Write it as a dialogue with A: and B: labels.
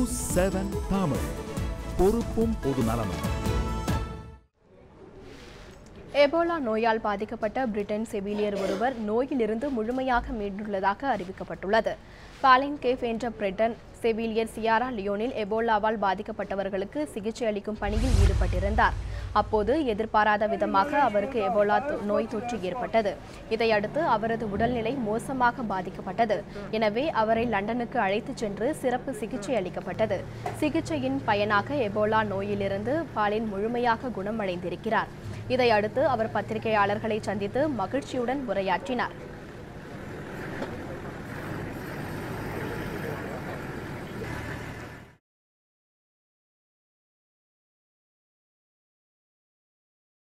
A: news seven Tamil பொறுப்பும் பொது நலமும்
B: எபோலா நோயால் பாதிக்கப்பட்ட பிரிட்டன் செவிலியர் ஒருவர் நோயிலிருந்து முழுமையாக மீண்டுள்ளதாக அறிவிக்கப்பட்டுள்ளது பாலின் கேஃப் என்ற பிரிட்டன் செவிலியர் சியாரா லியோனில் எபோலாவால் பாதிக்கப்பட்டவர்களுக்கு சிகிச்சை அளிக்கும் பணியில் ஈடுபட்டிருந்தார் அப்போது எதிர்பாராத விதமாக அவருக்கு எபோலா தொ- நோய் தொற்று ஏற்பட்டது இதையடுத்து அவரது உடல்நிலை மோசமாக பாதிக்கப்பட்டது எனவே அவரை லண்டனுக்கு அழைத்துச் சென்று சிறப்பு சிகிச்சை அளிக்கப்பட்டது சிகிச்சையின் பயனாக எபோலா நோயிலிருந்து பாலின் முழுமையாக குணமடைந்திருக்கிறார் இதையடுத்து அவர் பத்திரிகையாளர்களை சந்தித்து மகிழ்ச்சியுடன் உரையாற்றினார்